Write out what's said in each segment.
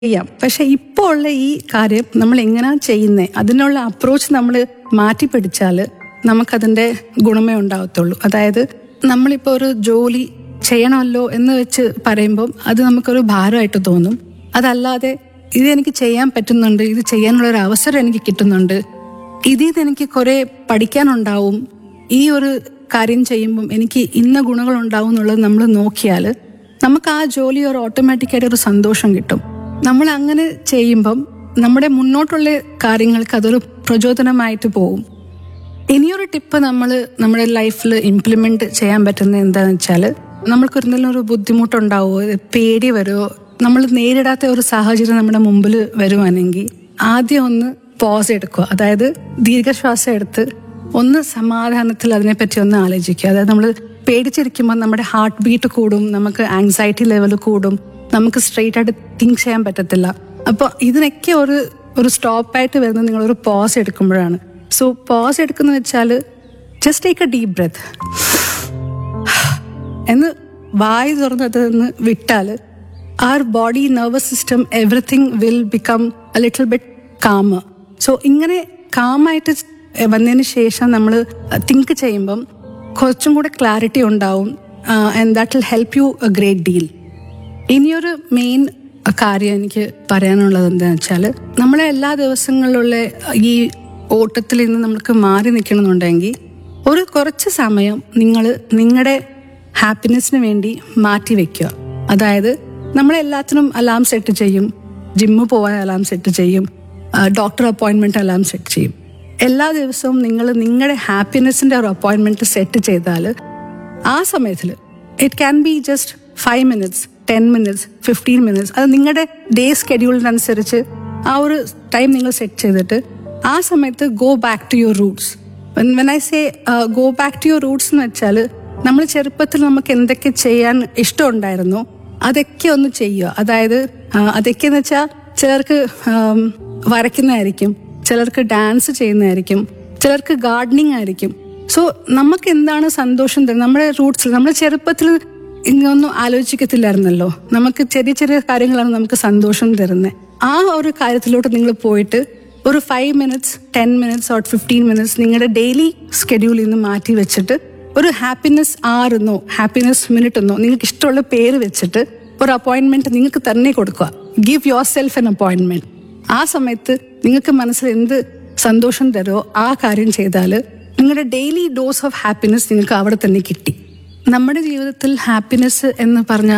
ചെയ്യാം പക്ഷെ ഇപ്പോൾ ഉള്ള ഈ കാര്യം നമ്മൾ എങ്ങനെയാ ചെയ്യുന്നത് അതിനുള്ള അപ്രോച്ച് നമ്മൾ മാറ്റി പിടിച്ചാൽ നമുക്കതിൻ്റെ ഗുണമേ ഉണ്ടാവത്തുള്ളൂ അതായത് നമ്മളിപ്പോൾ ഒരു ജോലി ചെയ്യണമല്ലോ എന്ന് വെച്ച് പറയുമ്പം അത് നമുക്കൊരു ഭാരമായിട്ട് തോന്നും അതല്ലാതെ ഇത് എനിക്ക് ചെയ്യാൻ പറ്റുന്നുണ്ട് ഇത് ചെയ്യാനുള്ള ഒരു അവസരം എനിക്ക് കിട്ടുന്നുണ്ട് ഇതിൽ നിന്ന് എനിക്ക് കുറെ പഠിക്കാനുണ്ടാവും ഈ ഒരു കാര്യം ചെയ്യുമ്പം എനിക്ക് ഇന്ന ഗുണങ്ങൾ ഉണ്ടാവും എന്നുള്ളത് നമ്മൾ നോക്കിയാൽ നമുക്ക് ആ ജോലി ഒരു ഓട്ടോമാറ്റിക്കായിട്ട് ഒരു സന്തോഷം കിട്ടും നമ്മൾ അങ്ങനെ ചെയ്യുമ്പം നമ്മുടെ മുന്നോട്ടുള്ള കാര്യങ്ങൾക്ക് അതൊരു പ്രചോദനമായിട്ട് പോകും ഇനിയൊരു ടിപ്പ് നമ്മൾ നമ്മുടെ ലൈഫിൽ ഇംപ്ലിമെന്റ് ചെയ്യാൻ പറ്റുന്നത് എന്താണെന്ന് വെച്ചാൽ നമ്മൾക്ക് എന്തെങ്കിലും ഒരു ബുദ്ധിമുട്ടുണ്ടാവുമോ പേടി വരുമോ നമ്മൾ നേരിടാത്ത ഒരു സാഹചര്യം നമ്മുടെ മുമ്പിൽ വരുവാണെങ്കിൽ ആദ്യം ഒന്ന് പോസ് എടുക്കുക അതായത് ദീർഘശ്വാസം എടുത്ത് ഒന്ന് സമാധാനത്തിൽ അതിനെപ്പറ്റി ഒന്ന് ആലോചിക്കുക അതായത് നമ്മൾ പേടിച്ചിരിക്കുമ്പോൾ നമ്മുടെ ഹാർട്ട് ബീറ്റ് കൂടും നമുക്ക് ആങ്സൈറ്റി ലെവൽ കൂടും നമുക്ക് സ്ട്രെയിറ്റ് ആയിട്ട് തിങ്ക് ചെയ്യാൻ പറ്റത്തില്ല അപ്പോൾ ഇതിനൊക്കെ ഒരു ഒരു സ്റ്റോപ്പായിട്ട് വരുന്നത് നിങ്ങൾ ഒരു പോസ് എടുക്കുമ്പോഴാണ് സോ പോസ് എടുക്കുന്ന വെച്ചാൽ just take a deep breath എന്ന് വായ് തുറന്നത് നിന്ന് വിട്ടാൽ our body nervous system everything will become a little bit calm so ഇങ്ങനെ കാമായിട്ട് വന്നതിന് ശേഷം നമ്മൾ തിങ്ക് ചെയ്യുമ്പം കുറച്ചും കൂടെ ക്ലാരിറ്റി ഉണ്ടാവും and that will help you a great deal ഇനിയൊരു മെയിൻ കാര്യം എനിക്ക് പറയാനുള്ളത് എന്താണെന്ന് വെച്ചാൽ നമ്മളെ എല്ലാ ദിവസങ്ങളിലുള്ള ഈ ഓട്ടത്തിൽ നിന്ന് നമുക്ക് മാറി നിൽക്കണമെന്നുണ്ടെങ്കിൽ ഒരു കുറച്ച് സമയം നിങ്ങൾ നിങ്ങളുടെ ഹാപ്പിനെസ്സിന് വേണ്ടി മാറ്റി വെക്കുക അതായത് നമ്മളെല്ലാത്തിനും അലാം സെറ്റ് ചെയ്യും ജിമ്മ് പോകാൻ അലാം സെറ്റ് ചെയ്യും ഡോക്ടർ അപ്പോയിൻമെന്റ് അലാം സെറ്റ് ചെയ്യും എല്ലാ ദിവസവും നിങ്ങൾ നിങ്ങളുടെ ഹാപ്പിനെസ്സിന്റെ ഒരു അപ്പോയിൻമെന്റ് സെറ്റ് ചെയ്താൽ ആ സമയത്തിൽ it can be just five minutes ten minutes fifteen minutes അത് നിങ്ങളുടെ ഡേ സ്കെഡ്യൂളിനനുസരിച്ച് ആ ഒരു ടൈം നിങ്ങൾ സെറ്റ് ചെയ്തിട്ട് ആ സമയത്ത് go back to your roots when I say go back to your roots എന്ന് വെച്ചാൽ നമ്മൾ ചെറുപ്പത്തിൽ നമുക്ക് എന്തൊക്കെ ചെയ്യാൻ ഇഷ്ടമുണ്ടായിരുന്നോ അതൊക്കെ ഒന്ന് ചെയ്യുക അതായത് ആ, അതൊക്കെ എന്ന് വെച്ചാൽ ചിലർക്ക് ആം, വരയ്ക്കുന്നതായിരിക്കും ചിലർക്ക് ഡാൻസ് ചെയ്യുന്നതായിരിക്കും ചിലർക്ക് ഗാർഡനിങ് ആയിരിക്കും സോ നമുക്ക് എന്താണ് സന്തോഷം തരുന്നത് നമ്മുടെ റൂട്ട്സിൽ നമ്മുടെ ചെറുപ്പത്തിൽ ഇങ്ങൊന്നും ആലോചിക്കത്തില്ലായിരുന്നല്ലോ നമുക്ക് ചെറിയ ചെറിയ കാര്യങ്ങളാണ് നമുക്ക് സന്തോഷം തരുന്നത് ആ ഒരു കാര്യത്തിലോട്ട് നിങ്ങൾ പോയിട്ട് ഒരു five minutes ten minutes or fifteen minutes നിങ്ങളുടെ ഡെയിലി സ്കെഡ്യൂളിൽ നിന്ന് മാറ്റി വെച്ചിട്ട് ഒരു ഹാപ്പിനെസ് ആർ എന്നോ ഹാപ്പിനെസ് മിനിറ്റ് എന്നോ നിങ്ങൾക്ക് ഇഷ്ടമുള്ള പേര് വെച്ചിട്ട് ഒരു അപ്പോയിന്റ്മെന്റ് നിങ്ങൾക്ക് തന്നെ കൊടുക്കുക give yourself an appointment ആ സമയത്ത് നിങ്ങൾക്ക് മനസ്സിൽ എന്ത് സന്തോഷം തരുമോ ആ കാര്യം ചെയ്താൽ നിങ്ങളുടെ ഡെയിലി ഡോസ് ഓഫ് ഹാപ്പിനെസ് നിങ്ങൾക്ക് അവിടെ തന്നെ കിട്ടി നമ്മുടെ ജീവിതത്തിൽ ഹാപ്പിനെസ് എന്ന് പറഞ്ഞ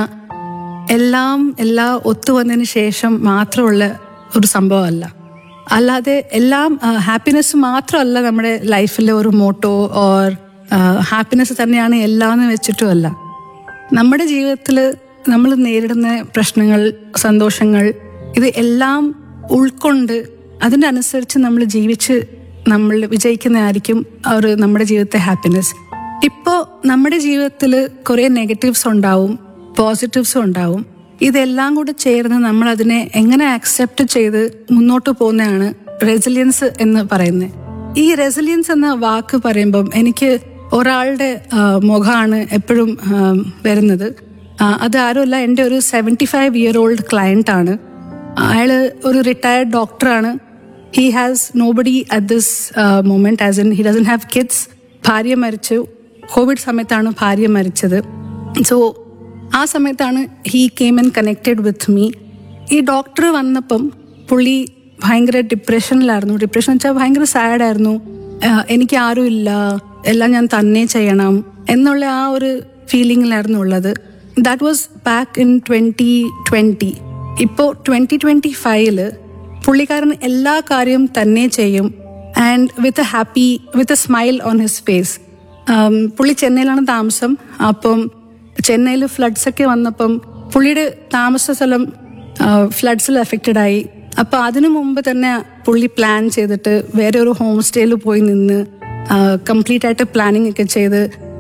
എല്ലാം എല്ലാം ഒത്തുവന്നതിന് ശേഷം മാത്രമുള്ള ഒരു സംഭവമല്ല അല്ലാതെ എല്ലാം ഹാപ്പിനെസ് മാത്രമല്ല നമ്മുടെ ലൈഫിലെ ഒരു മോട്ടോ ഓർ ഹാപ്പിനെസ് തന്നെയാണ് എല്ലാം എന്ന് വെച്ചിട്ടുമല്ല നമ്മുടെ ജീവിതത്തിൽ നമ്മൾ നേരിടുന്ന പ്രശ്നങ്ങൾ സന്തോഷങ്ങൾ ഇത് എല്ലാം ഉൾക്കൊണ്ട് അതിനനുസരിച്ച് നമ്മൾ ജീവിച്ച് നമ്മൾ വിജയിക്കുന്നതായിരിക്കും ഒരു നമ്മുടെ ജീവിതത്തെ ഹാപ്പിനെസ് ഇപ്പോൾ നമ്മുടെ ജീവിതത്തിൽ കുറേ നെഗറ്റീവ്സ് ഉണ്ടാവും പോസിറ്റീവ്സും ഉണ്ടാവും ഇതെല്ലാം കൂടി ചേർന്ന് നമ്മൾ അതിനെ എങ്ങനെ അക്സെപ്റ്റ് ചെയ്ത് മുന്നോട്ട് പോകുന്നതാണ് റെസിലിയൻസ് എന്ന് പറയുന്നത് ഈ റെസിലിയൻസ് എന്ന വാക്ക് പറയുമ്പം എനിക്ക് ഒരാളുടെ ആ, മുഖമാണ് എപ്പോഴും ആ, വരുന്നത് ആ, അത് ആരുമല്ല എൻ്റെ ഒരു seventy five year old client ആണ് അയാൾ ഒരു റിട്ടയർഡ് ഡോക്ടറാണ് he has no buddy at this moment as in he doesn't have kids ഭാര്യ മരിച്ചു കോവിഡ് സമയത്താണ് ഭാര്യ മരിച്ചത് സോ ആ സമയത്താണ് he came and connected with me ഈ ഡോക്ടർ വന്നപ്പം പുള്ളി ഭയങ്കര ഡിപ്രഷനിലായിരുന്നു ഡിപ്രഷൻ വെച്ചാൽ ഭയങ്കര സാഡായിരുന്നു എനിക്ക് ആരും ഇല്ല എല്ലാം ഞാൻ തന്നെ ചെയ്യണം എന്നുള്ള ആ ഒരു ഫീലിംഗിലായിരുന്നു ഉള്ളത് that was back in twenty twenty ഇപ്പോൾ ട്വന്റി ട്വന്റി ഫൈവില് പുള്ളിക്കാരൻ എല്ലാ കാര്യവും തന്നെ ചെയ്യും and with a happy with a smile on his face പുള്ളി ചെന്നൈയിലാണ് താമസം അപ്പം ചെന്നൈയിൽ ഫ്ലഡ്സ് ഒക്കെ വന്നപ്പം പുള്ളിയുടെ താമസ സ്ഥലം ഫ്ലഡ്സിൽ എഫക്റ്റഡ് ആയി അപ്പൊ അതിനു മുമ്പ് തന്നെ പുള്ളി പ്ലാൻ ചെയ്തിട്ട് വേറെ ഒരു ഹോം സ്റ്റേയിൽ പോയി നിന്ന് കംപ്ലീറ്റ് ആയിട്ട് പ്ലാനിങ് ഒക്കെ ചെയ്ത്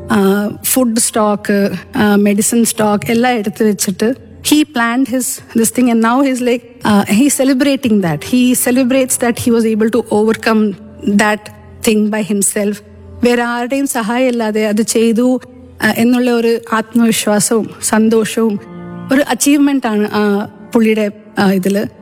ഫുഡ് സ്റ്റോക്ക് മെഡിസിൻ സ്റ്റോക്ക് എല്ലാം എടുത്തു വെച്ചിട്ട് he planned his this thing and now he's like uh, he's celebrating that he celebrates that he was able to overcome that thing by himself വേറെ ആരുടെയും സഹായം ഇല്ലാതെ അത് ചെയ്തു uh, എന്നുള്ള ഒരു ആത്മവിശ്വാസവും സന്തോഷവും ഒരു അച്ചീവ്മെന്റ് ആണ് ആ പുള്ളിയുടെ ആ, ഇതില്